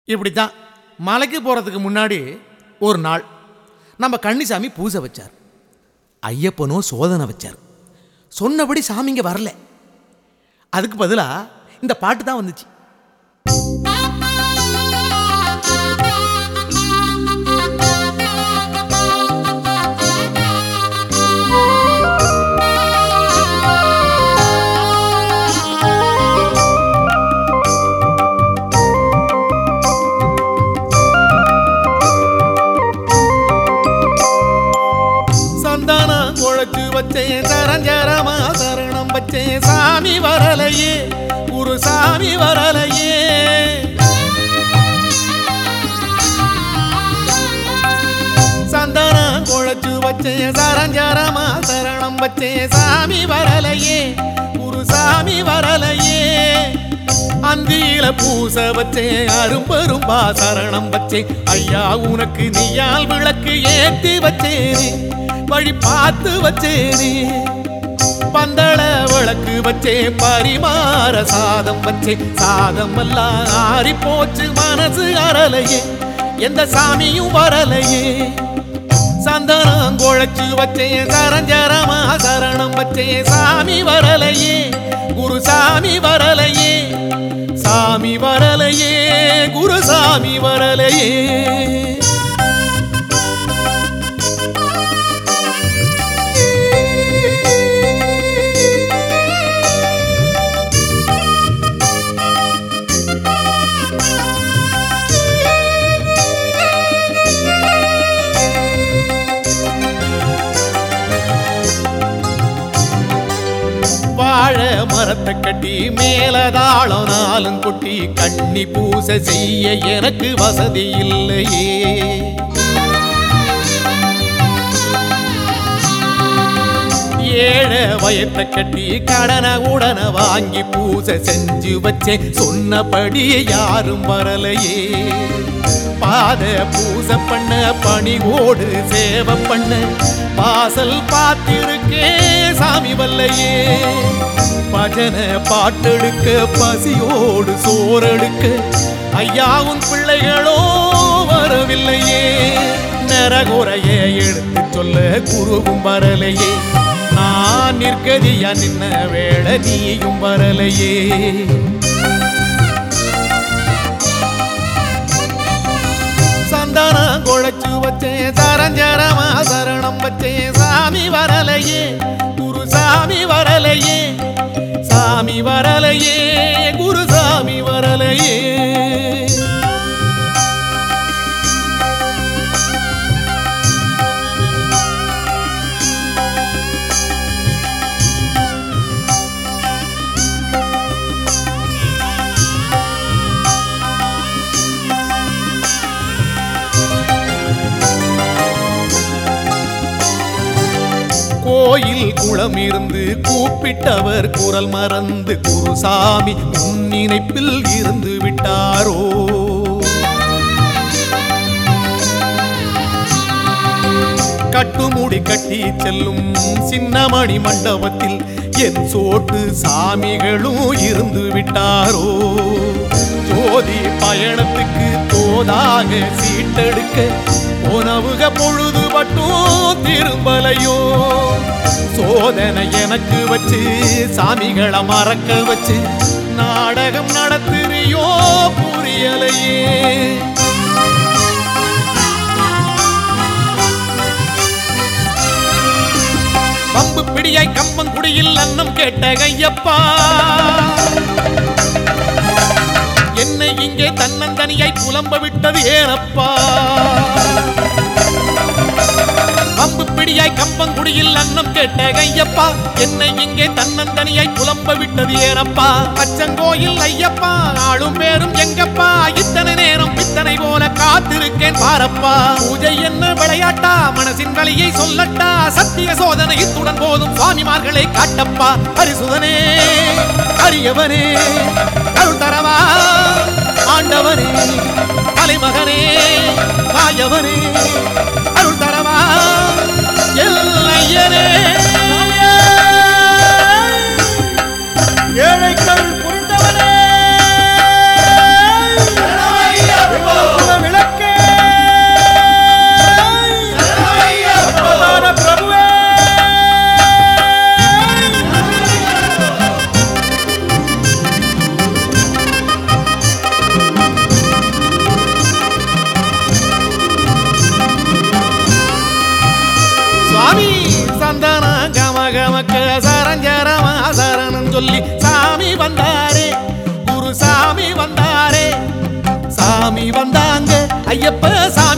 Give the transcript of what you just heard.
இப்படித்தான் மலைக்கு போகிறதுக்கு முன்னாடி ஒரு நாள் நம்ம கன்னிசாமி பூஜை வச்சார் ஐயப்பனும் சோதனை வச்சார் சொன்னபடி சாமிங்க வரல அதுக்கு பதிலாக இந்த பாட்டு தான் வந்துச்சு சந்தானம் குழைச்சு வச்சேன் சரஞ்சரமா சரணம் வச்சேன் சாமி வரலையே ஒரு சாமி வரலையே சந்தானம் குழைச்சு வச்சேன் சரஞ்சரமா சரணம் வச்சேன் சாமி வரலையே ஒரு சாமி வரலையே அந்தியில பூச வச்சேன் அரும்பெரும்பா சரணம் வச்சேன் ஐயா உனக்கு நீயால் விளக்கு ஏத்தி வச்சேனே வழி பார்த்து வச்சேனே பந்தள விளக்கு வச்சேன் பரிமாற சாதம் வச்சேன் சாதம் எல்லாம் ஆறி போச்சு மனசு அறலையே எந்த சாமியும் வரலையே சந்தனம் குழைச்சு வச்சேன் சரஞ்சரமா சரணம் வச்சேன் சாமி வரலையே குரு சாமி வரலையே சாமி வரலையே குரு சாமி வரலையே வாழை மரத்தை கட்டி மேலதாளம் நாளும் கொட்டி கண்ணி பூச செய்ய எனக்கு வசதி இல்லையே ஏழை வயத்தை கட்டி கடனை உடனே வாங்கி பூச செஞ்சு வச்சேன் சொன்னபடி யாரும் வரலையே பாத பூச பண்ண பணிவோடு சேவை பண்ண வாசல் பார்த்திருக்கேன் சாமி வல்லையே பஜன பாட்டெடுக்க பசியோடு சோறெடுக்க ஐயாவும் பிள்ளைகளோ வரவில்லையே நரகுறைய எடுத்து சொல்ல குருவும் வரலையே நான் நிற்கதியா நின்ன வேளை நீயும் வரலையே சந்தானம் குழைச்சு வச்சேன் சரஞ்சரமா சரணம் வச்சேன் சாமி வரலையே குரு சாமி வரலையே சாமி வரலையே குரு சாமி வரலையே கோயில் குளம் இருந்து கூப்பிட்டவர் குரல் மறந்து குருசாமி உன் நினைப்பில் இருந்து விட்டாரோ கட்டுமுடி கட்டி செல்லும் சின்னமணி மண்டபத்தில் என் சோட்டு சாமிகளும் இருந்து விட்டாரோ ஜோதி பயணத்துக்கு தோதாக சீட்டெடுக்க உணவுக பொழுது மட்டும் திரும்பலையோ சோதனை எனக்கு வச்சு சாமிகளை மறக்க வச்சு நாடகம் நடத்துறியோ புரியலையே பம்பு பிடியாய் கம்பங்குடியில் அன்னம் கேட்ட கையப்பா என்னை இங்கே தன்னந்தனியாய் புலம்ப விட்டது ஏனப்பா பம்பு பிடியாய் கம்பங்குடியில் அன்னம் கேட்ட கையப்பா என்னை இங்கே தன்னந்தனியாய் புலம்ப விட்டது ஏனப்பா அச்சங்கோயில் ஐயப்பா ஆளும் பேரும் எங்கப்பா இத்தனை நேரம் இத்தனை போல காத்திருக்கேன் பாரப்பா பூஜை என்ன விளையாட்டா மனசின் வழியை சொல்லட்டா சத்திய சோதனை இத்துடன் போதும் சுவாமிமார்களை காட்டப்பா பரிசுதனே அரியவனே அருள் தரவா ஆண்டவனே தலைமகனே மாயவனே அருள் தரவா எல்லையனே ஏழைகள் புரிந்தவனே சொல்லி சாமி வந்தாரே குரு சாமி வந்தாரே சாமி வந்தாங்க ஐயப்ப சாமி